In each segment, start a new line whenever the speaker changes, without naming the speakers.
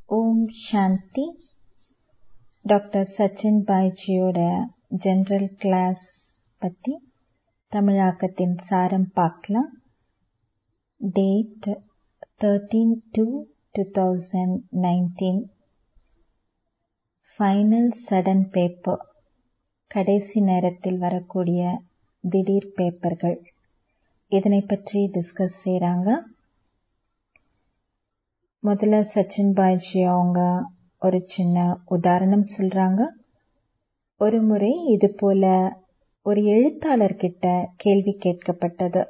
ஓம் Shanti doctor Sachin பாய்ஜியோட general class பற்றி தமிழாக்கத்தின் சாரம் பார்க்கலாம் date thirteen two two thousand nineteen final sudden paper கடைசி நேரத்தில் வரக்கூடிய திடீர் பேப்பர்கள் இதனை பற்றி டிஸ்கஸ் செய்கிறாங்க முதல்ல சச்சின் பாய்ஜி அவங்க ஒரு சின்ன உதாரணம் சொல்றாங்க ஒரு முறை இது போல ஒரு எழுத்தாளர்கிட்ட கேள்வி கேட்கப்பட்டது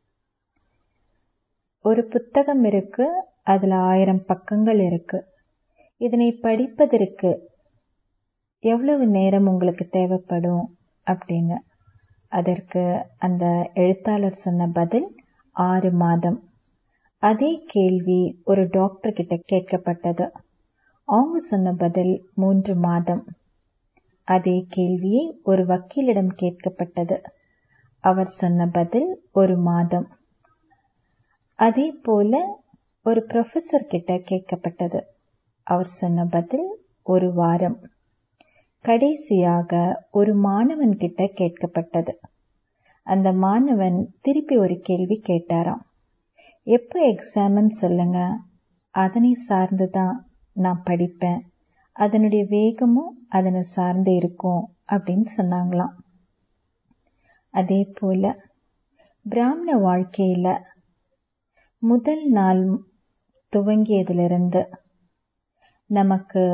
ஒரு புத்தகம் இருக்கு அதுல ஆயிரம் பக்கங்கள் இருக்கு இதனை படிப்பதற்கு எவ்வளவு நேரம் உங்களுக்கு தேவைப்படும் அப்படின்னு அதற்கு அந்த எழுத்தாளர் சொன்ன பதில் ஆறு மாதம் அதே கேள்வி ஒரு டாக்டர் கிட்ட கேட்கப்பட்டது அவங்க சொன்ன பதில் மூன்று மாதம் அதே கேள்வியை ஒரு வக்கீலிடம் கேட்கப்பட்டது அவர் சொன்ன பதில் ஒரு மாதம் அதே போல ஒரு ப்ரொஃபசர் கிட்ட கேட்கப்பட்டது அவர் சொன்ன பதில் ஒரு வாரம் கடைசியாக ஒரு மாணவன் கிட்ட கேட்கப்பட்டது அந்த மாணவன் திருப்பி ஒரு கேள்வி கேட்டாராம் எப்போ எக்ஸாம்னு சொல்லுங்க அதனை சார்ந்து தான் நான் படிப்பேன் அதனுடைய வேகமும் அதனை சார்ந்து இருக்கும் அப்படின்னு சொன்னாங்களாம் அதே போல பிராமண வாழ்க்கையில முதல் நாள் துவங்கியதிலிருந்து நமக்கு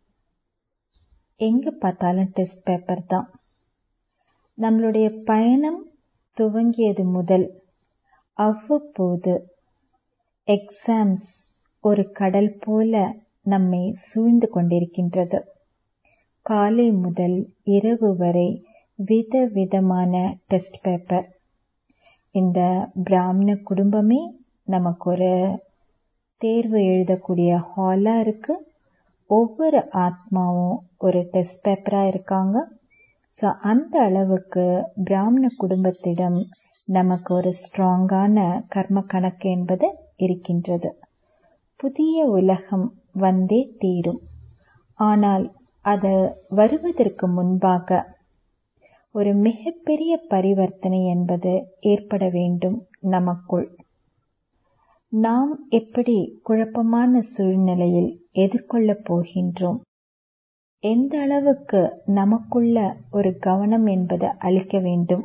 எங்க பார்த்தாலும் டெஸ்ட் பேப்பர் தான் நம்மளுடைய பயணம் துவங்கியது முதல் அவ்வப்போது எக்ஸாம்ஸ் ஒரு கடல் போல நம்மை சூழ்ந்து கொண்டிருக்கின்றது காலை முதல் இரவு வரை வித விதமான டெஸ்ட் பேப்பர் இந்த பிராமண குடும்பமே நமக்கு ஒரு தேர்வு எழுதக்கூடிய ஹாலா இருக்கு ஒவ்வொரு ஆத்மாவும் ஒரு டெஸ்ட் பேப்பரா இருக்காங்க ஸோ அந்த அளவுக்கு பிராமண குடும்பத்திடம் நமக்கு ஒரு ஸ்ட்ராங்கான கர்ம கணக்கு என்பது இருக்கின்றது புதிய உலகம் வந்தே தீரும் ஆனால் அது வருவதற்கு முன்பாக ஒரு மிகப்பெரிய பரிவர்த்தனை என்பது ஏற்பட வேண்டும் நமக்குள் நாம் எப்படி குழப்பமான சூழ்நிலையில் எதிர்கொள்ளப் போகின்றோம் எந்த அளவுக்கு நமக்குள்ள ஒரு கவனம் என்பது அளிக்க வேண்டும்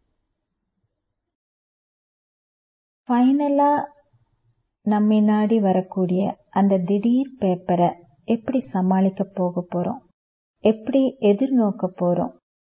ஃபைனலா நம்மை நாடி வரக்கூடிய அந்த திடீர் பேப்பரை எப்படி சமாளிக்க போக போறோம் எப்படி எதிர்நோக்க போறோம்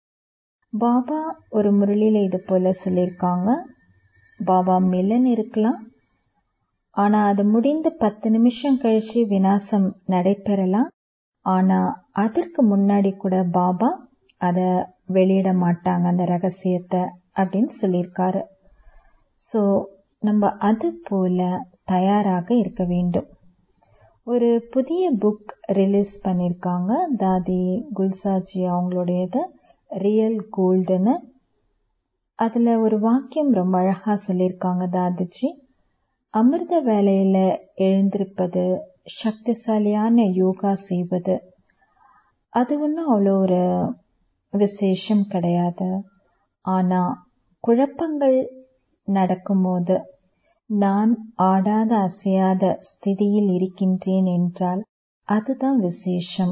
பாபா ஒரு முரளியில இது போல சொல்லியிருக்காங்க பாபா மில்லன் இருக்கலாம் ஆனா அது முடிந்து பத்து நிமிஷம் கழிச்சு வினாசம் நடைபெறலாம் ஆனா அதற்கு முன்னாடி கூட பாபா அத வெளியிட மாட்டாங்க அந்த ரகசியத்தை அப்படின்னு சொல்லியிருக்காரு ஸோ நம்ம அது போல தயாராக இருக்க வேண்டும் ஒரு புதிய புக் ரிலீஸ் பண்ணியிருக்காங்க தாதி குல்சாஜி அவங்களுடையது ரியல் கோல்டுன்னு அதுல ஒரு வாக்கியம் ரொம்ப அழகா சொல்லியிருக்காங்க தாதிஜி அமிர்த வேலையில எழுந்திருப்பது சக்திசாலியான யோகா செய்வது அது ஒன்றும் அவ்வளோ ஒரு விசேஷம் கிடையாது ஆனா குழப்பங்கள் நடக்கும்போது நான் ஆடாத அசையாத ஸ்திதியில் இருக்கின்றேன் என்றால் அதுதான் விசேஷம்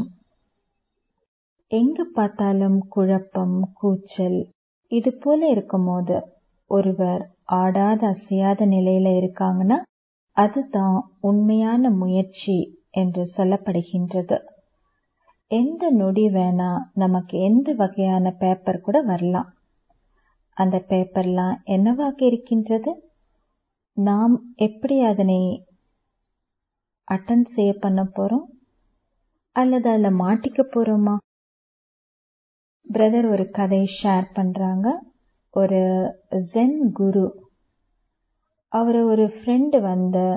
எங்க பார்த்தாலும் குழப்பம் கூச்சல் இது போல இருக்கும்போது ஒருவர் ஆடாத அசையாத நிலையில இருக்காங்கன்னா அதுதான் உண்மையான முயற்சி என்று சொல்லப்படுகின்றது எந்த நொடி வேணா நமக்கு எந்த வகையான பேப்பர் கூட வரலாம் அந்த பேப்பர்லாம் என்னவாக இருக்கின்றது நாம் எப்படி அதனை அட்டன் செய்ய பண்ண போறோம் அல்லது அதில் மாட்டிக்க போறோமா பிரதர் ஒரு கதையை ஷேர் பண்றாங்க ஒரு ஜென் குரு அவர் ஒரு ஃப்ரெண்டு வந்து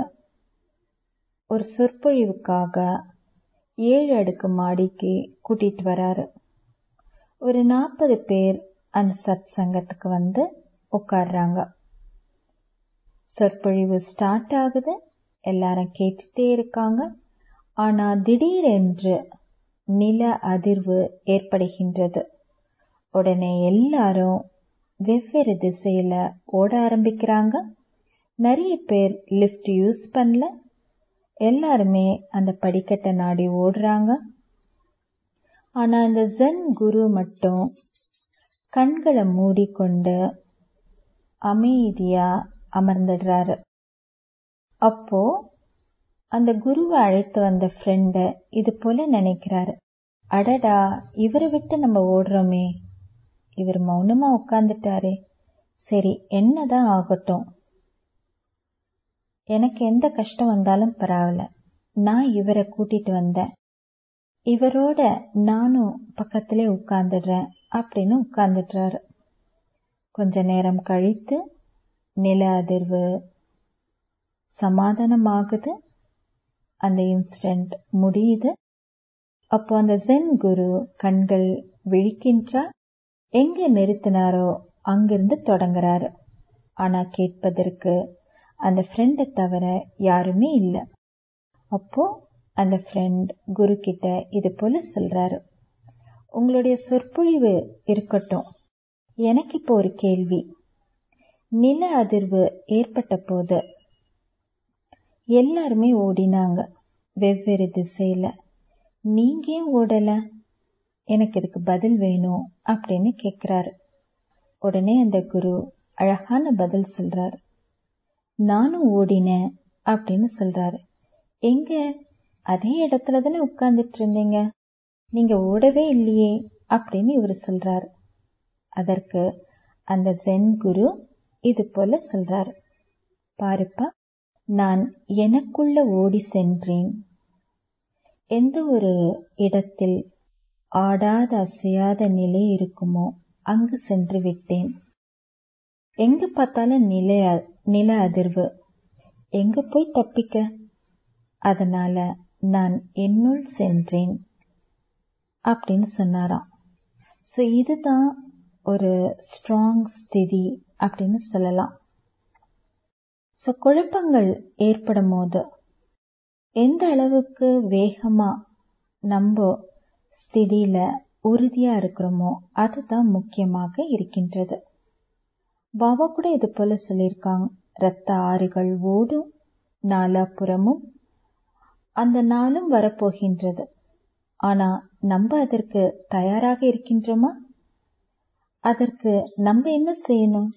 ஒரு சொற்பொழிவுக்காக ஏழு அடுக்கு மாடிக்கு கூட்டிட்டு வராரு ஒரு நாற்பது பேர் அந்த சத் சங்கத்துக்கு வந்து உட்கார்றாங்க சொற்பொழிவு ஸ்டார்ட் ஆகுது எல்லாரும் கேட்டுட்டே இருக்காங்க ஆனா திடீரென்று நில அதிர்வு ஏற்படுகின்றது உடனே எல்லாரும் வெவ்வேறு திசையில ஓட ஆரம்பிக்கிறாங்க நிறைய பேர் லிஃப்ட் யூஸ் பண்ணல எல்லாருமே அந்த படிக்கட்டை நாடி ஓடுறாங்க ஆனா அந்த ஜென் குரு மட்டும் கண்களை மூடிக்கொண்டு அமைதியா அமர்ந்துடுறாரு அப்போ அந்த குருவை அழைத்து வந்த ஃப்ரெண்ட இது போல நினைக்கிறாரு அடடா இவரை விட்டு நம்ம ஓடுறோமே இவர் மௌனமா உட்கார்ந்துட்டாரே சரி என்னதான் ஆகட்டும் எனக்கு எந்த கஷ்டம் வந்தாலும் பரவாயில்ல நான் இவரை கூட்டிட்டு வந்தேன் இவரோட நானும் பக்கத்திலே உட்கார்ந்துடுறேன் அப்படின்னு உட்கார்ந்துடுறாரு கொஞ்ச நேரம் கழித்து நில அதிர்வு சமாதானமாகுது அந்த இன்சிடென்ட் முடியுது அப்போ அந்த ஜென் குரு கண்கள் விழிக்கின்றார் எங்க நிறுத்தினாரோ அங்கிருந்து தொடங்குறாரு ஆனா கேட்பதற்கு அந்த ஃப்ரெண்டை தவிர யாருமே இல்லை அப்போ அந்த ஃப்ரெண்ட் குரு கிட்ட இது போல சொல்றாரு உங்களுடைய சொற்பொழிவு இருக்கட்டும் எனக்கு இப்போ ஒரு கேள்வி நில அதிர்வு ஏற்பட்ட போது எல்லாருமே ஓடினாங்க வெவ்வேறு திசையில நீங்க ஏன் ஓடல எனக்கு இதுக்கு பதில் வேணும் அப்படின்னு கேக்குறாரு உடனே அந்த குரு அழகான பதில் சொல்றாரு நானும் ஓடினேன் அப்படின்னு சொல்றாரு எங்க அதே இடத்துல தானே உட்கார்ந்துட்டு இருந்தீங்க நீங்க ஓடவே இல்லையே அப்படின்னு இவர் சொல்றாரு அதற்கு அந்த ஜென் குரு இது போல சொல்றாரு பாருப்பா நான் எனக்குள்ள ஓடி சென்றேன் எந்த ஒரு இடத்தில் ஆடாத அசையாத நிலை இருக்குமோ அங்கு சென்று விட்டேன் எங்க பார்த்தாலும் நில நில அதிர்வு எங்க போய் தப்பிக்க அதனால நான் என்னுள் சென்றேன் அப்படின்னு சொன்னாராம் ஸோ இதுதான் ஒரு ஸ்ட்ராங் ஸ்திதி அப்படின்னு சொல்லலாம் ஸோ குழப்பங்கள் ஏற்படும் போது எந்த அளவுக்கு வேகமா நம்ம ஸ்திதியில உறுதியா இருக்கிறோமோ அதுதான் முக்கியமாக இருக்கின்றது பாபா கூட இது போல சொல்லியிருக்காங்க ரத்த ஆறுகள் ஓடும் நாலாபுறமும் அந்த நாளும் வரப்போகின்றது ஆனா நம்ம அதற்கு தயாராக இருக்கின்றோமா அதற்கு நம்ம என்ன செய்யணும்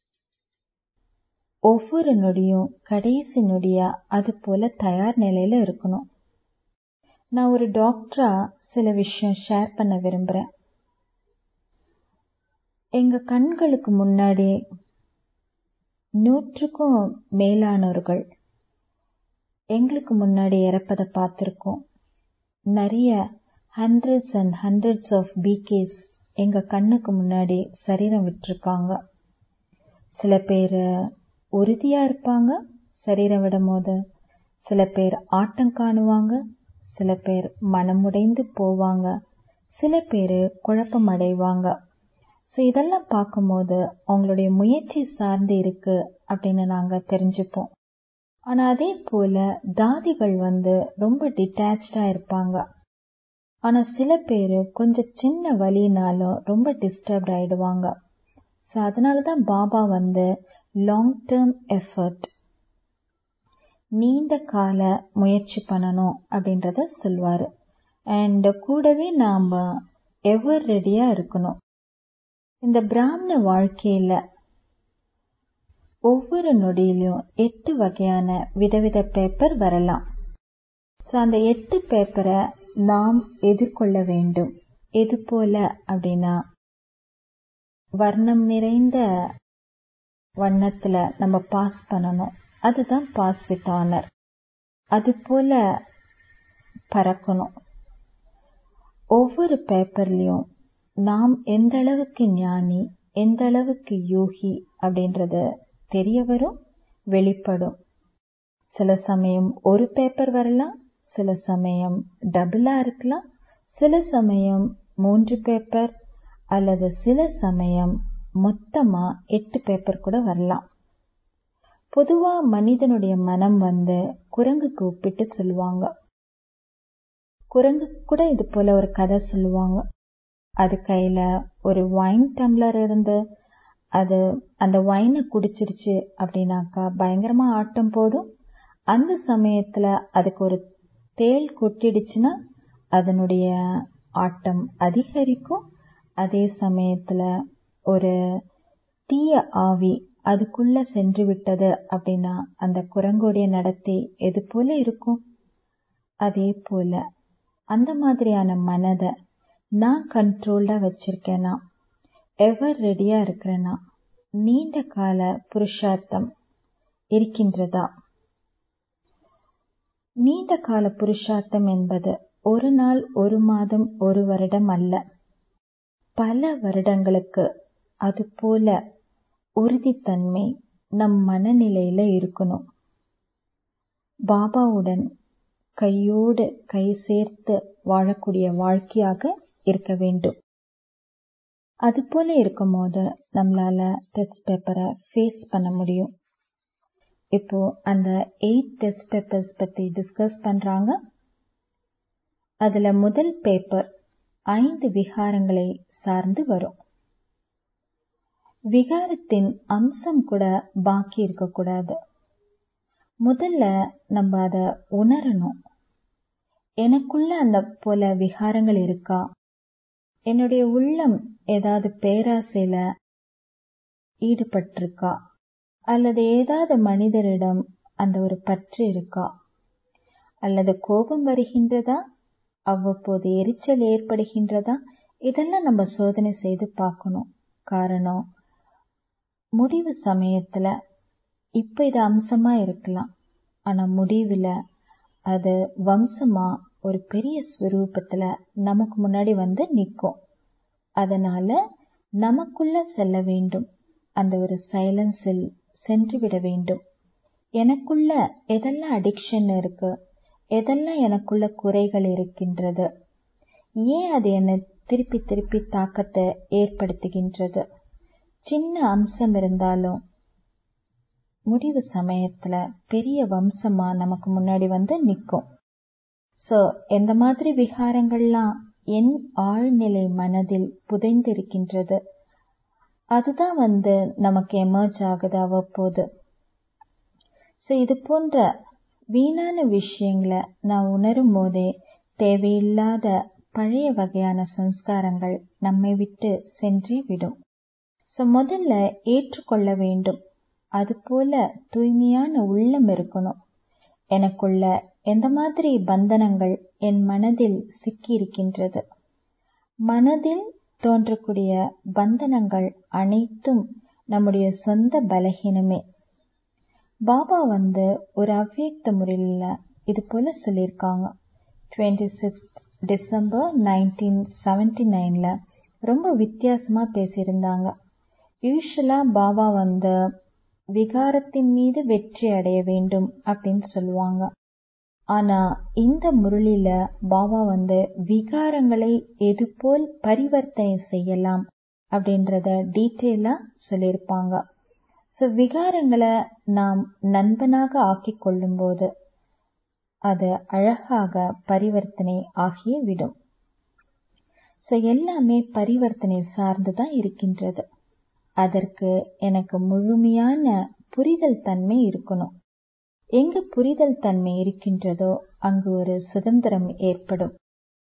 ஒவ்வொரு நொடியும் கடைசி நொடியா அது போல தயார் நிலையில இருக்கணும் நான் ஒரு டாக்டரா சில விஷயம் ஷேர் பண்ண விரும்புறேன் எங்க கண்களுக்கு முன்னாடி நூற்றுக்கும் மேலானவர்கள் எங்களுக்கு முன்னாடி இறப்பதை பார்த்துருக்கோம் நிறைய hundreds and hundreds of BKs எங்க கண்ணுக்கு முன்னாடி சரீரம் விட்டுருக்காங்க சில பேர் உறுதியா இருப்பாங்க சரீரம் விடும் போது சில பேர் ஆட்டம் காணுவாங்க சில பேர் மனமுடைந்து போவாங்க சில பேர் குழப்பம் அடைவாங்க ஸோ இதெல்லாம் பார்க்கும்போது அவங்களுடைய முயற்சி சார்ந்து இருக்கு அப்படின்னு நாங்க தெரிஞ்சுப்போம் ஆனா அதே போல தாதிகள் வந்து ரொம்ப டிட்டாச்சா இருப்பாங்க ஆனா சில பேர் கொஞ்சம் சின்ன வலினாலும் ரொம்ப டிஸ்டர்ப் ஆயிடுவாங்க ஸோ அதனாலதான் பாபா வந்து லாங் டேர்ம் எஃபர்ட் நீண்ட கால முயற்சி பண்ணணும் அப்படின்றத சொல்வாரு அண்ட் கூடவே நாம எவர் ரெடியா இருக்கணும் இந்த பிராமண வாழ்க்கையில ஒவ்வொரு நொடியிலும் எட்டு வகையான விதவித பேப்பர் வரலாம் ஸோ அந்த எட்டு பேப்பரை நாம் எதிர்கொள்ள வேண்டும் எது போல அப்படின்னா வர்ணம் நிறைந்த வண்ணத்துல நம்ம பாஸ் பண்ணணும் அதுதான் பாஸ் வித் ஆனர் அது போல பறக்கணும் ஒவ்வொரு பேப்பர்லயும் நாம் எந்த அளவுக்கு ஞானி எந்த அளவுக்கு யோகி அப்படின்றது தெரிய வரும் வெளிப்படும் சில சமயம் ஒரு பேப்பர் வரலாம் சில சமயம் டபுளா இருக்கலாம் சில சமயம் மூன்று பேப்பர் அல்லது சில சமயம் மொத்தமா எட்டு பேப்பர் கூட வரலாம் பொதுவா மனிதனுடைய மனம் வந்து குரங்குக்கு ஒப்பிட்டு சொல்லுவாங்க குரங்கு கூட இது போல ஒரு கதை சொல்லுவாங்க அது கையில ஒரு வைன் டம்ளர் இருந்து அது அந்த வைனை குடிச்சிருச்சு அப்படின்னாக்கா பயங்கரமா ஆட்டம் போடும் அந்த சமயத்துல அதுக்கு ஒரு தேள் கொட்டிடுச்சுன்னா அதனுடைய ஆட்டம் அதிகரிக்கும் அதே சமயத்துல ஒரு தீய ஆவி அதுக்குள்ள சென்று விட்டது அப்படின்னா அந்த குரங்குடைய நடத்தை எது போல இருக்கும் அதே போல அந்த மாதிரியான மனதை நான் கண்ட்ரோல்டா வச்சிருக்கேனா எவர் ரெடியா இருக்கிறேனா நீண்ட கால புருஷார்த்தம் இருக்கின்றதா நீண்ட கால புருஷார்த்தம் என்பது ஒரு நாள் ஒரு மாதம் ஒரு வருடம் அல்ல பல வருடங்களுக்கு அது போல உறுதித்தன்மை நம் மனநிலையில இருக்கணும் பாபாவுடன் கையோடு கை சேர்த்து வாழக்கூடிய வாழ்க்கையாக இருக்க வேண்டும் அது போல இருக்கும் போது நம்மளால டெஸ்ட் பேப்பரை ஃபேஸ் பண்ண முடியும் இப்போ அந்த எயிட் டெஸ்ட் பேப்பர்ஸ் பத்தி டிஸ்கஸ் பண்றாங்க அதுல முதல் பேப்பர் ஐந்து விகாரங்களை சார்ந்து வரும் விகாரத்தின் அம்சம் கூட பாக்கி இருக்கக்கூடாது முதல்ல நம்ம அத உணரணும் எனக்குள்ள அந்த போல விகாரங்கள் இருக்கா என்னுடைய உள்ளம் ஏதாவது பேராசையில ஈடுபட்டிருக்கா அல்லது ஏதாவது மனிதரிடம் அந்த ஒரு பற்று இருக்கா அல்லது கோபம் வருகின்றதா அவ்வப்போது எரிச்சல் ஏற்படுகின்றதா இதெல்லாம் நம்ம சோதனை செய்து பார்க்கணும் காரணம் முடிவு சமயத்துல இப்ப இது அம்சமா இருக்கலாம் ஆனா முடிவுல அது வம்சமா ஒரு பெரிய ஸ்வரூபத்துல நமக்கு முன்னாடி வந்து நிற்கும் அதனால நமக்குள்ள செல்ல வேண்டும் அந்த ஒரு சைலன்ஸில் சென்று விட வேண்டும் எனக்குள்ள எதெல்லாம் அடிக்ஷன் இருக்கு எதெல்லாம் எனக்குள்ள குறைகள் இருக்கின்றது ஏன் அது என்னை திருப்பி திருப்பி தாக்கத்தை ஏற்படுத்துகின்றது சின்ன அம்சம் இருந்தாலும் முடிவு சமயத்துல பெரிய வம்சமா நமக்கு முன்னாடி வந்து நிற்கும் சோ எந்த மாதிரி விகாரங்கள்லாம் என் ஆழ்நிலை மனதில் புதைந்திருக்கின்றது அதுதான் வந்து நமக்கு எமர்ஜ் ஆகுது அவ்வப்போது ஸோ இது போன்ற வீணான விஷயங்களை நான் உணரும் போதே தேவையில்லாத பழைய வகையான சம்ஸ்காரங்கள் நம்மை விட்டு சென்றே விடும் ஸோ முதல்ல ஏற்றுக்கொள்ள வேண்டும் அதுபோல தூய்மையான உள்ளம் இருக்கணும் எனக்குள்ள எந்த மாதிரி பந்தனங்கள் என் மனதில் சிக்கி இருக்கின்றது மனதில் தோன்றக்கூடிய பந்தனங்கள் அனைத்தும் நம்முடைய சொந்த பலகீனமே பாபா வந்து ஒரு அவ்வியக்த முறையில் இது போல சொல்லியிருக்காங்க twenty six December nineteen seventy நைன்ல ரொம்ப வித்தியாசமா பேசியிருந்தாங்க யூஸ்வலா பாபா வந்து விகாரத்தின் மீது வெற்றி அடைய வேண்டும் அப்படின்னு சொல்லுவாங்க ஆனா இந்த முரளில பாபா வந்து விகாரங்களை எது போல் பரிவர்த்தனை செய்யலாம் அப்படின்றத டீட்டெயிலா சொல்லியிருப்பாங்க ஸோ விகாரங்களை நாம் நண்பனாக ஆக்கிக் கொள்ளும் போது அது அழகாக பரிவர்த்தனை ஆகியே விடும் ஸோ எல்லாமே பரிவர்த்தனை சார்ந்துதான் இருக்கின்றது அதற்கு எனக்கு முழுமையான புரிதல் தன்மை இருக்கணும் எங்கு புரிதல் தன்மை இருக்கின்றதோ அங்கு ஒரு சுதந்திரம் ஏற்படும்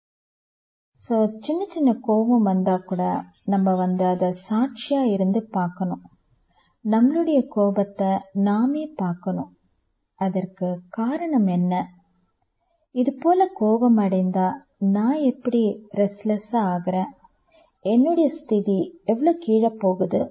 சோ சின்ன சின்ன கோபம் வந்தா கூட நம்ம வந்து அதை சாட்சியா இருந்து பார்க்கணும் நம்மளுடைய கோபத்தை நாமே பார்க்கணும் அதற்கு காரணம் என்ன இது போல கோபம் அடைந்தா நான் எப்படி ரெஸ்ட்லெஸ்ஸா ஆகுறேன் என்னுடைய ஸ்திதி எவ்வளவு கீழே போகுது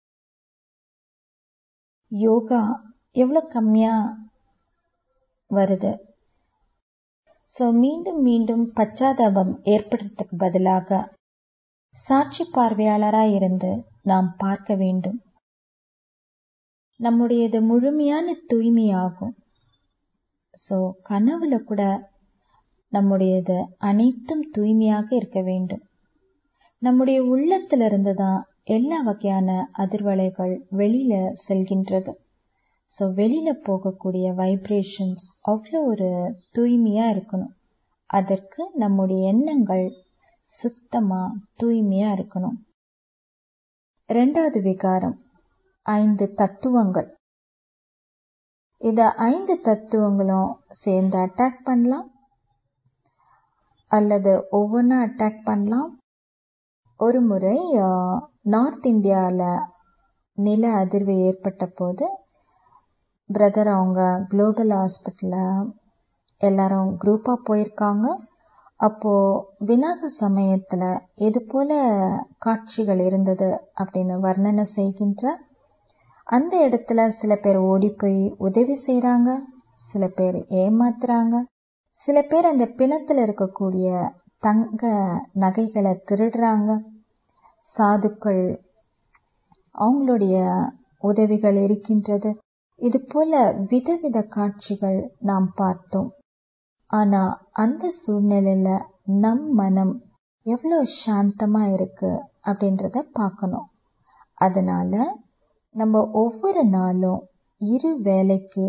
யோகா எவ்வளவு கம்மியா வருது சோ மீண்டும் மீண்டும் பச்சாதாபம் ஏற்படுறதுக்கு பதிலாக சாட்சி பார்வையாளராய் இருந்து நாம் பார்க்க வேண்டும் நம்முடையது முழுமையான தூய்மையாகும் சோ கனவுல கூட நம்முடையது அனைத்தும் தூய்மையாக இருக்க வேண்டும் நம்முடைய உள்ளத்திலிருந்து தான் எல்லா வகையான அதிர்வலைகள் வெளியில செல்கின்றது ஸோ வெளியில போகக்கூடிய வைப்ரேஷன்ஸ் அவ்வளோ ஒரு தூய்மையா இருக்கணும் அதற்கு நம்முடைய எண்ணங்கள் சுத்தமா தூய்மையா இருக்கணும் ரெண்டாவது விகாரம் ஐந்து தத்துவங்கள் இத ஐந்து தத்துவங்களும் சேர்ந்து அட்டாக் பண்ணலாம் அல்லது ஒவ்வொன்றா அட்டாக் பண்ணலாம் ஒரு முறை நார்த் இந்தியாவில் நில அதிர்வு ஏற்பட்ட போது பிரதர் அவங்க குளோபல் ஹாஸ்பிட்டலில் எல்லாரும் குரூப்பாக போயிருக்காங்க அப்போ விநாச சமயத்தில் இது போல காட்சிகள் இருந்தது அப்படின்னு வர்ணனை செய்கின்ற அந்த இடத்துல சில பேர் ஓடி போய் உதவி செய்கிறாங்க சில பேர் ஏமாத்துறாங்க சில பேர் அந்த பிணத்தில் இருக்கக்கூடிய தங்க நகைகளை திருடுறாங்க சாதுக்கள் அவங்களுடைய உதவிகள் இருக்கின்றது இது போல விதவித காட்சிகள் நாம் பார்த்தோம் ஆனா அந்த சூழ்நிலையில நம் மனம் எவ்வளவு சாந்தமா இருக்கு அப்படின்றத பார்க்கணும் அதனால நம்ம ஒவ்வொரு நாளும் இரு வேலைக்கு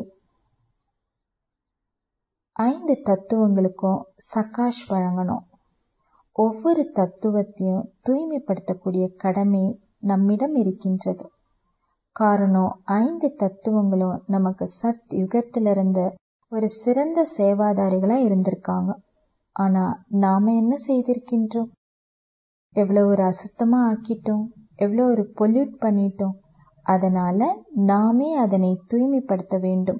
ஐந்து தத்துவங்களுக்கும் சகாஷ் வழங்கணும் ஒவ்வொரு தத்துவத்தையும் தூய்மைப்படுத்தக்கூடிய கடமை நம்மிடம் இருக்கின்றது காரணம் ஐந்து தத்துவங்களும் நமக்கு சத் யுகத்திலிருந்து ஒரு சிறந்த சேவாதாரிகளா இருந்திருக்காங்க ஆனா நாம என்ன செய்திருக்கின்றோம் எவ்வளவு ஒரு அசுத்தமா ஆக்கிட்டோம் எவ்வளவு ஒரு பொல்யூட் பண்ணிட்டோம் அதனால நாமே அதனை தூய்மைப்படுத்த வேண்டும்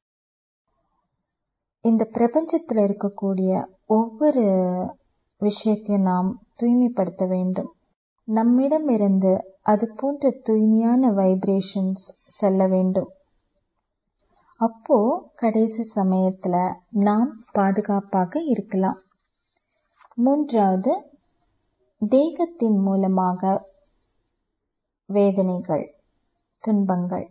இந்த பிரபஞ்சத்தில் இருக்கக்கூடிய ஒவ்வொரு விஷயத்தையும் நாம் தூய்மைப்படுத்த வேண்டும் நம்மிடம் இருந்து அது போன்ற தூய்மையான வைப்ரேஷன்ஸ் செல்ல வேண்டும் அப்போ கடைசி சமயத்துல நாம் பாதுகாப்பாக இருக்கலாம் மூன்றாவது தேகத்தின் மூலமாக வேதனைகள் துன்பங்கள்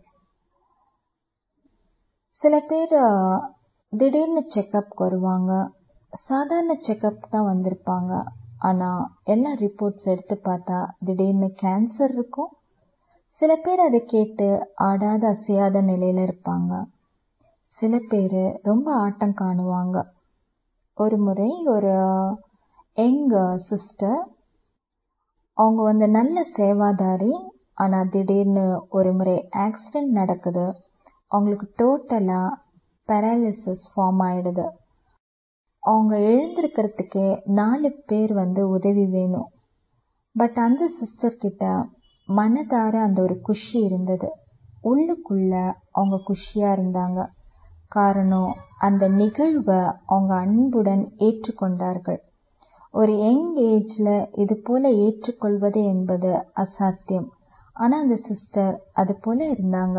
சில பேர் திடீர்னு செக்கப் வருவாங்க சாதாரண செக்கப் தான் வந்திருப்பாங்க ஆனா எல்லா ரிப்போர்ட்ஸ் எடுத்து பார்த்தா திடீர்னு கேன்சர் இருக்கும் சில பேர் அதை கேட்டு ஆடாத அசையாத நிலையில இருப்பாங்க சில பேர் ரொம்ப ஆட்டம் காணுவாங்க ஒரு முறை ஒரு எங்க சிஸ்டர் அவங்க வந்து நல்ல சேவாதாரி ஆனா திடீர்னு ஒரு முறை ஆக்சிடென்ட் நடக்குது அவங்களுக்கு டோட்டலா பேராலிசிஸ் ஃபார்ம் ஆயிடுது அவங்க எழுந்திருக்கிறதுக்கே நாலு பேர் வந்து உதவி வேணும் பட் அந்த சிஸ்டர் கிட்ட மனதார அந்த ஒரு குஷி இருந்தது உள்ளுக்குள்ள அவங்க குஷியா இருந்தாங்க காரணம் அந்த நிகழ்வை அவங்க அன்புடன் ஏற்றுக்கொண்டார்கள் ஒரு யங் ஏஜ்ல இது போல ஏற்றுக்கொள்வது என்பது அசாத்தியம் ஆனா அந்த சிஸ்டர் அது போல இருந்தாங்க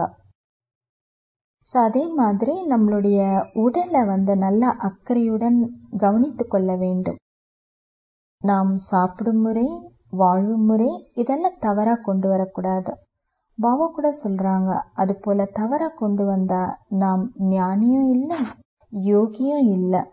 ஸோ அதே மாதிரி நம்மளுடைய உடலை வந்து நல்ல அக்கறையுடன் கவனித்து கொள்ள வேண்டும் நாம் சாப்பிடும் முறை வாழும் முறை இதெல்லாம் தவறா கொண்டு வரக்கூடாது பாபா கூட சொல்றாங்க அது போல தவறா கொண்டு வந்தா நாம் ஞானியும் இல்லை யோகியும் இல்லை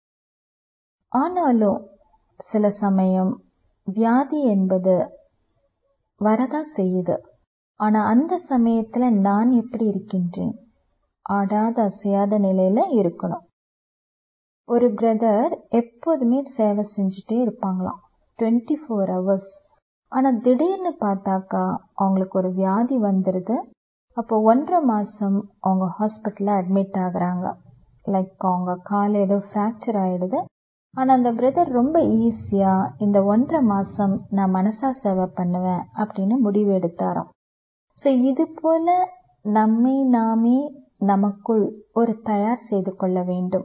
ஆனாலும் சில சமயம் வியாதி என்பது வரதான் செய்யுது ஆனா அந்த சமயத்துல நான் எப்படி இருக்கின்றேன் ஆடாத அசையாத நிலையில இருக்கணும் ஒரு பிரதர் எப்போதுமே சேவை செஞ்சுட்டே இருப்பாங்களாம் டுவெண்ட்டி ஃபோர் ஹவர்ஸ் ஆனா திடீர்னு பார்த்தாக்கா அவங்களுக்கு ஒரு வியாதி வந்துடுது அப்போ ஒன்றரை மாசம் அவங்க ஹாஸ்பிட்டல்ல அட்மிட் ஆகுறாங்க லைக் அவங்க கால் ஏதோ ஃப்ராக்சர் ஆயிடுது ஆனா அந்த பிரதர் ரொம்ப ஈஸியா இந்த ஒன்றரை மாசம் நான் மனசா சேவை பண்ணுவேன் அப்படின்னு முடிவு எடுத்தாராம் ஸோ இது போல நம்மை நாமே நமக்குள் ஒரு தயார் செய்து கொள்ள வேண்டும்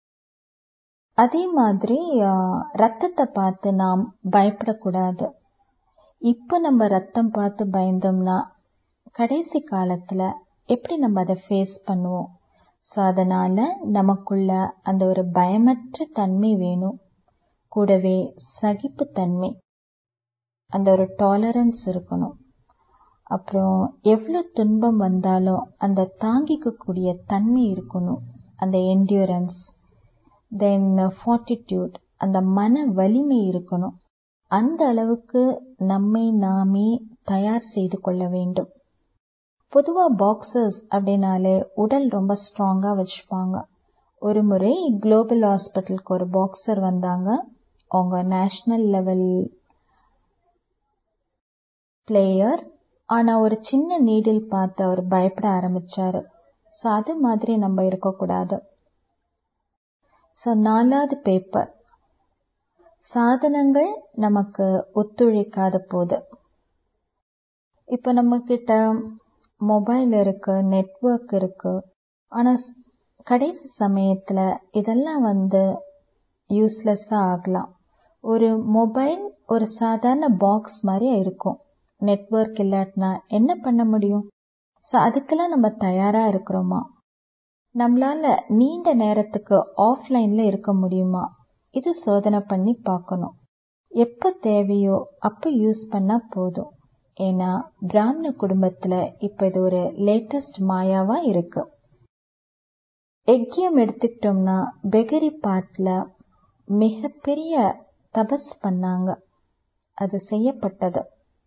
அதே மாதிரி ரத்தத்தை பார்த்து நாம் பயப்படக்கூடாது இப்போ நம்ம ரத்தம் பார்த்து பயந்தோம்னா கடைசி காலத்துல எப்படி நம்ம அதை ஃபேஸ் பண்ணுவோம் ஸோ அதனால நமக்குள்ள அந்த ஒரு பயமற்ற தன்மை வேணும் கூடவே சகிப்புத்தன்மை அந்த ஒரு டாலரன்ஸ் இருக்கணும் அப்புறம் எவ்வளோ துன்பம் வந்தாலும் அந்த தாங்கிக்கக்கூடிய தன்மை இருக்கணும் அந்த என்டியூரன்ஸ் தென் ஃபார்ட்டிடியூட் அந்த மன வலிமை இருக்கணும் அந்த அளவுக்கு நம்மை நாமே தயார் செய்து கொள்ள வேண்டும் பொதுவா பாக்ஸர்ஸ் அப்படின்னாலே உடல் ரொம்ப ஸ்ட்ராங்கா வச்சுப்பாங்க ஒரு முறை குளோபல் ஹாஸ்பிட்டலுக்கு ஒரு பாக்ஸர் வந்தாங்க அவங்க நேஷனல் லெவல் பிளேயர் ஆனா ஒரு சின்ன நீடில் பார்த்து அவர் பயப்பட ஆரம்பிச்சாரு ஸோ அது மாதிரி நம்ம இருக்கக்கூடாது ஸோ நாலாவது பேப்பர் சாதனங்கள் நமக்கு ஒத்துழைக்காத போது இப்போ நம்ம கிட்ட மொபைல் இருக்கு நெட்வொர்க் இருக்கு ஆனா கடைசி சமயத்துல இதெல்லாம் வந்து யூஸ்லெஸ்ஸா ஆகலாம் ஒரு மொபைல் ஒரு சாதாரண பாக்ஸ் மாதிரி இருக்கும் நெட்வொர்க் இல்லாட்டினா என்ன பண்ண முடியும் ஸோ அதுக்கெல்லாம் நம்ம தயாரா இருக்கிறோமா நம்மளால நீண்ட நேரத்துக்கு ஆஃப்லைன்ல இருக்க முடியுமா இது சோதனை பண்ணி பார்க்கணும் எப்போ தேவையோ அப்போ யூஸ் பண்ணா போதும் ஏன்னா பிராமண குடும்பத்துல இப்ப இது ஒரு லேட்டஸ்ட் மாயாவா இருக்கு எக்கியம் எடுத்துக்கிட்டோம்னா பெகரி பாட்ல மிகப்பெரிய தபஸ் பண்ணாங்க அது செய்யப்பட்டது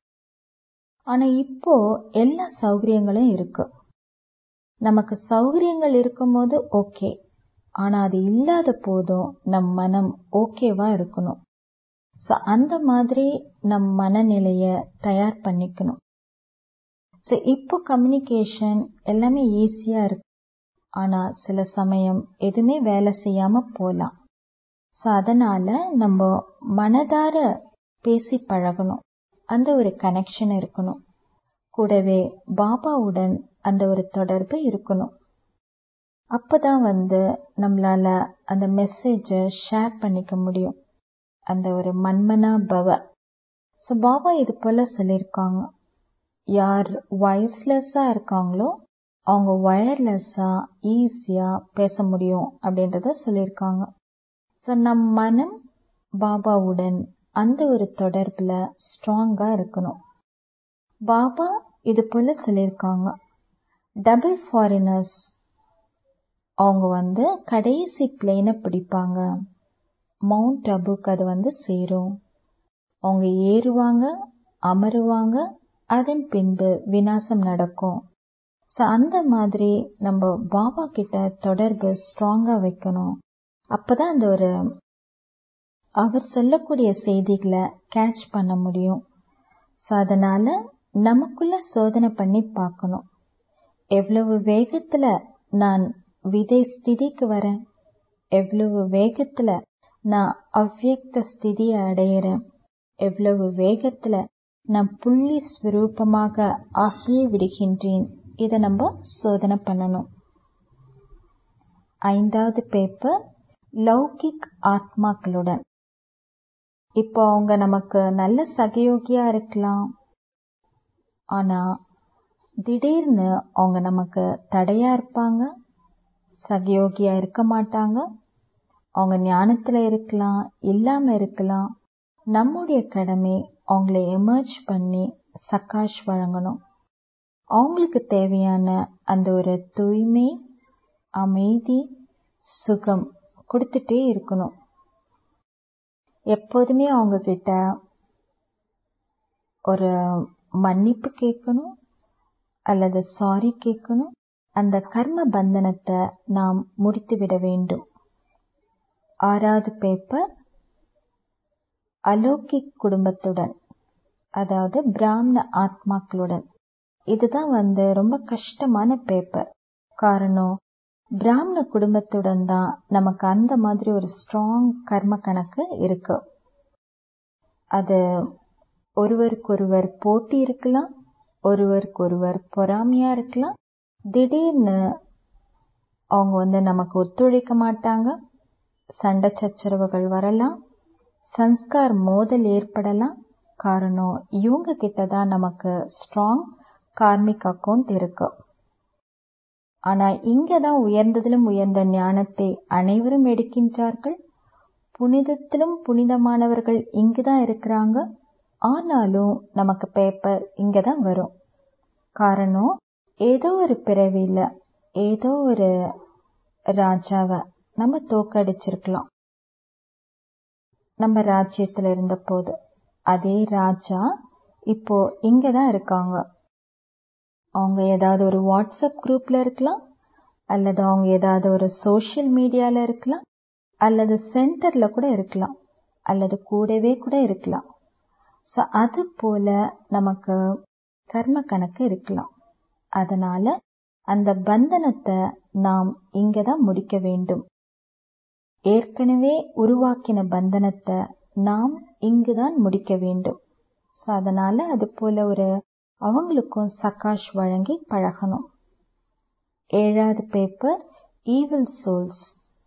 ஆனா இப்போ எல்லா சௌகரியங்களும் இருக்கு நமக்கு சௌகரியங்கள் இருக்கும்போது ஓகே ஆனா அது இல்லாத போதும் நம் மனம் ஓகேவா இருக்கணும் ஸோ அந்த மாதிரி நம் மனநிலைய தயார் பண்ணிக்கணும் ஸோ இப்போ கம்யூனிகேஷன் எல்லாமே ஈஸியா இருக்கு ஆனா சில சமயம் எதுவுமே வேலை செய்யாம போலாம் ஸோ அதனால நம்ம மனதார பேசி பழகணும் அந்த ஒரு கனெக்ஷன் இருக்கணும் கூடவே பாபாவுடன் அந்த ஒரு தொடர்பு இருக்கணும் அப்பதான் வந்து நம்மளால அந்த மெசேஜ ஷேர் பண்ணிக்க முடியும் அந்த ஒரு மன்மனா பவ ஸோ பாபா இது போல சொல்லியிருக்காங்க யார் வயஸ்லெஸ்ஸா இருக்காங்களோ அவங்க வயர்லெஸ்ஸா ஈஸியா பேச முடியும் அப்படின்றத சொல்லியிருக்காங்க ஸோ நம் மனம் பாபாவுடன் அந்த ஒரு தொடர்புல ஸ்ட்ராங்கா இருக்கணும் பாபா இது போல சொல்லியிருக்காங்க டபுள் ஃபாரினர்ஸ் அவங்க வந்து கடைசி பிளேனை பிடிப்பாங்க மவுண்ட் அபுக்கு அது வந்து சேரும் அவங்க ஏறுவாங்க அமருவாங்க அதன் பின்பு வினாசம் நடக்கும் ஸோ அந்த மாதிரி நம்ம பாபா கிட்ட தொடர்பு ஸ்ட்ராங்கா வைக்கணும் அப்பதான் அந்த ஒரு அவர் சொல்லக்கூடிய செய்திகளை கேட்ச் பண்ண முடியும் ஸோ அதனால நமக்குள்ள சோதனை பண்ணி பார்க்கணும் எவ்வளவு வேகத்துல நான் விதை ஸ்திதிக்கு வரேன் எவ்வளவு வேகத்துல நான் அவ்வியக்த ஸ்திதியை அடையிறேன் எவ்வளவு வேகத்துல நான் புள்ளி ஸ்வரூபமாக ஆகியே விடுகின்றேன் இதை நம்ம சோதனை பண்ணணும் ஐந்தாவது பேப்பர் லௌகிக் ஆத்மாக்களுடன் இப்போ அவங்க நமக்கு நல்ல சகயோகியா இருக்கலாம் ஆனா திடீர்னு அவங்க நமக்கு தடையா இருப்பாங்க சகயோகியா இருக்க மாட்டாங்க அவங்க ஞானத்துல இருக்கலாம் இல்லாம இருக்கலாம் நம்முடைய கடமை அவங்கள எமர்ஜ் பண்ணி சக்காஷ் வழங்கணும் அவங்களுக்கு தேவையான அந்த ஒரு தூய்மை அமைதி சுகம் கொடுத்துட்டே இருக்கணும் எப்போதுமே அவங்க கிட்ட ஒரு மன்னிப்பு கேட்கணும் அல்லது சாரி கேட்கணும் அந்த கர்ம பந்தனத்தை நாம் முடித்துவிட வேண்டும் ஆறாவது பேப்பர் அலோகிக் குடும்பத்துடன் அதாவது பிராமண ஆத்மாக்களுடன் இதுதான் வந்து ரொம்ப கஷ்டமான பேப்பர் காரணம் பிராமண குடும்பத்துடன் தான் நமக்கு அந்த மாதிரி ஒரு ஸ்ட்ராங் கர்ம கணக்கு இருக்கு அது ஒருவருக்கொருவர் போட்டி இருக்கலாம் ஒருவருக்கொருவர் பொறாமையா இருக்கலாம் திடீர்னு அவங்க வந்து நமக்கு ஒத்துழைக்க மாட்டாங்க சண்டை சச்சரவுகள் வரலாம் சன்ஸ்கார் மோதல் ஏற்படலாம் காரணம் இவங்க கிட்ட தான் நமக்கு ஸ்ட்ராங் கார்மிக் அக்கவுண்ட் இருக்கு ஆனா இங்கதான் உயர்ந்ததிலும் உயர்ந்த ஞானத்தை அனைவரும் எடுக்கின்றார்கள் புனிதத்திலும் புனிதமானவர்கள் இங்குதான் இருக்கிறாங்க ஆனாலும் நமக்கு பேப்பர் இங்கதான் வரும் காரணம் ஏதோ ஒரு பிறவியில ஏதோ ஒரு ராஜாவை நம்ம தோக்கடிச்சிருக்கலாம் நம்ம ராஜ்யத்துல இருந்த போது அதே ராஜா இப்போ இங்கதான் இருக்காங்க அவங்க ஏதாவது ஒரு வாட்ஸ்அப் குரூப்ல இருக்கலாம் அல்லது அவங்க ஏதாவது ஒரு சோஷியல் மீடியால இருக்கலாம் அல்லது சென்டர்ல கூட இருக்கலாம் அல்லது கூடவே கூட இருக்கலாம் ஸோ அது போல நமக்கு கர்ம கணக்கு இருக்கலாம் அதனால அந்த பந்தனத்தை நாம் இங்க தான் முடிக்க வேண்டும் ஏற்கனவே உருவாக்கின பந்தனத்தை நாம் இங்குதான் முடிக்க வேண்டும் ஸோ அதனால அது போல ஒரு அவங்களுக்கும் சகாஷ் வழங்கி பழகணும் ஏழாவது paper evil souls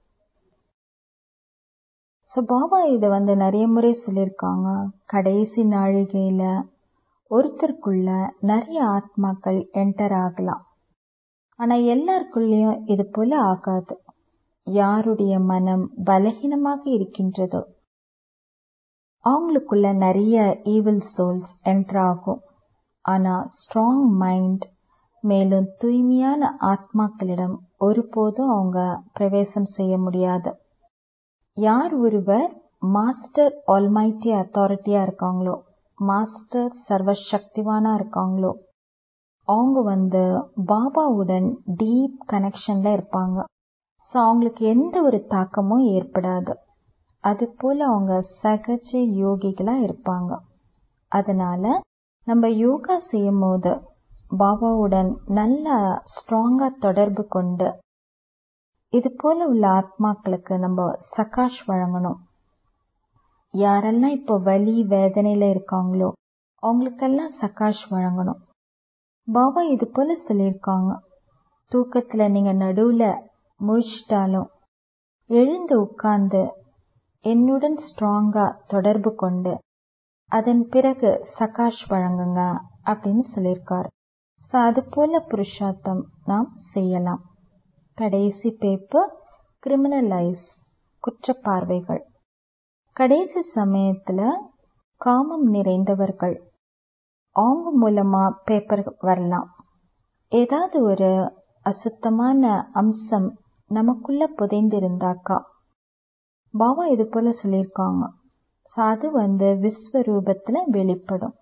so Baba இதை வந்து நிறைய முறை சொல்லியிருக்காங்க கடைசி நாழிகையில ஒருத்தருக்குள்ள நிறைய ஆத்மாக்கள் என்டர் ஆகலாம் ஆனா எல்லாருக்குள்ளேயும் இது போல ஆகாது யாருடைய மனம் பலகீனமாக இருக்கின்றதோ அவங்களுக்குள்ள நிறைய ஈவில் சோல்ஸ் என்டர் ஆகும் ஆனா ஸ்ட்ராங் மைண்ட் மேலும் தூய்மையான ஆத்மாக்களிடம் ஒருபோதும் அவங்க பிரவேசம் செய்ய முடியாது யார் ஒருவர் மாஸ்டர் ஆல்மைட்டி அத்தாரிட்டியா இருக்காங்களோ மாஸ்டர் சர்வசக்திவானா இருக்காங்களோ அவங்க வந்து பாபாவுடன் டீப் கனெக்ஷன்ல இருப்பாங்க ஸோ அவங்களுக்கு எந்த ஒரு தாக்கமும் ஏற்படாது அது போல அவங்க சகஜ யோகிகளா இருப்பாங்க அதனால நம்ம யோகா செய்யும் போது பாபாவுடன் நல்லா ஸ்ட்ராங்கா தொடர்பு கொண்டு இது போல உள்ள ஆத்மாக்களுக்கு நம்ம சகாஷ் வழங்கணும் யாரெல்லாம் இப்போ வலி வேதனையில இருக்காங்களோ அவங்களுக்கெல்லாம் சகாஷ் வழங்கணும் பாபா இது போல சொல்லியிருக்காங்க தூக்கத்துல நீங்க நடுவுல முழிச்சிட்டாலும் எழுந்து உட்கார்ந்து என்னுடன் ஸ்ட்ராங்கா தொடர்பு கொண்டு அதன் பிறகு சகாஷ் வழங்குங்க அப்படின்னு சொல்லியிருக்காரு ஸோ அது போல புருஷார்த்தம் நாம் செய்யலாம் கடைசி பேப்பர் கிரிமினலைஸ் குற்றப்பார்வைகள் கடைசி சமயத்துல காமம் நிறைந்தவர்கள் அவங்க மூலமா பேப்பர் வரலாம் ஏதாவது ஒரு அசுத்தமான அம்சம் நமக்குள்ள புதைந்திருந்தாக்கா பாபா இது போல சொல்லியிருக்காங்க அது வந்து விஸ்வரூபத்துல வெளிப்படும்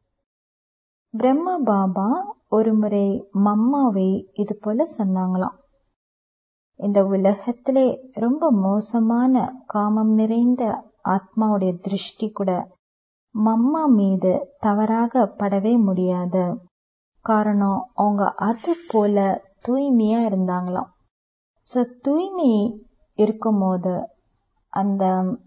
பிரம்ம பாபா ஒரு முறை மம்மாவை இது போல சொன்னாங்களாம் இந்த உலகத்திலே ரொம்ப மோசமான காமம் நிறைந்த ஆத்மாவுடைய திருஷ்டி கூட மம்மா மீது தவறாக படவே முடியாது காரணம் அவங்க அது போல தூய்மையா இருந்தாங்களாம் ஸோ தூய்மை இருக்கும்போது அந்த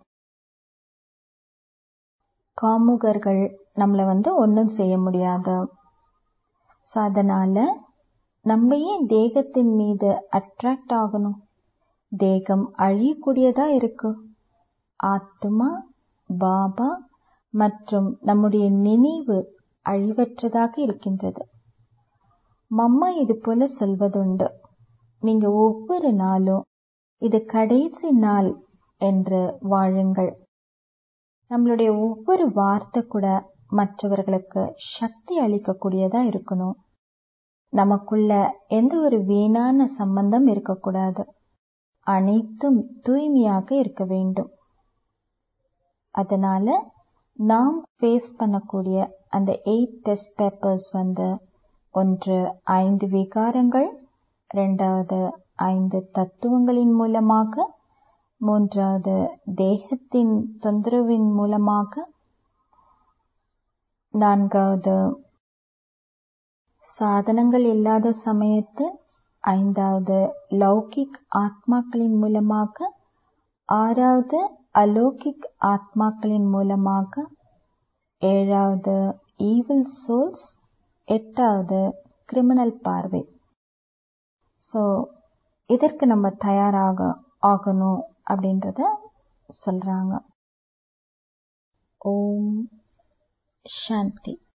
காமுகர்கள் நம்மளை வந்து ஒன்றும் செய்ய முடியாது ஸோ அதனால நம்ம ஏன் தேகத்தின் மீது அட்ராக்ட் ஆகணும் தேகம் அழியக்கூடியதா இருக்கு ஆத்மா பாபா மற்றும் நம்முடைய நினைவு அழிவற்றதாக இருக்கின்றது மம்மா இது போல சொல்வதுண்டு நீங்க ஒவ்வொரு நாளும் இது கடைசி நாள் என்று வாழுங்கள் நம்மளுடைய ஒவ்வொரு வார்த்தை கூட மற்றவர்களுக்கு சக்தி அளிக்கக்கூடியதா இருக்கணும் நமக்குள்ள எந்த ஒரு வீணான சம்பந்தம் இருக்கக்கூடாது அனைத்தும் தூய்மையாக இருக்க வேண்டும் அதனால நாம் ஃபேஸ் பண்ணக்கூடிய அந்த எயிட் டெஸ்ட் பேப்பர்ஸ் வந்து ஒன்று ஐந்து விகாரங்கள் இரண்டாவது ஐந்து தத்துவங்களின் மூலமாக மூன்றாவது தேகத்தின் தொந்தரவின் மூலமாக நான்காவது சாதனங்கள் இல்லாத சமயத்து ஐந்தாவது லௌகிக் ஆத்மாக்களின் மூலமாக ஆறாவது அலௌகிக் ஆத்மாக்களின் மூலமாக ஏழாவது ஈவில் சோல்ஸ் எட்டாவது கிரிமினல் பார்வை ஸோ இதற்கு நம்ம தயாராக ஆகணும் அப்படின்றத சொல்றாங்க ஓம் சாந்தி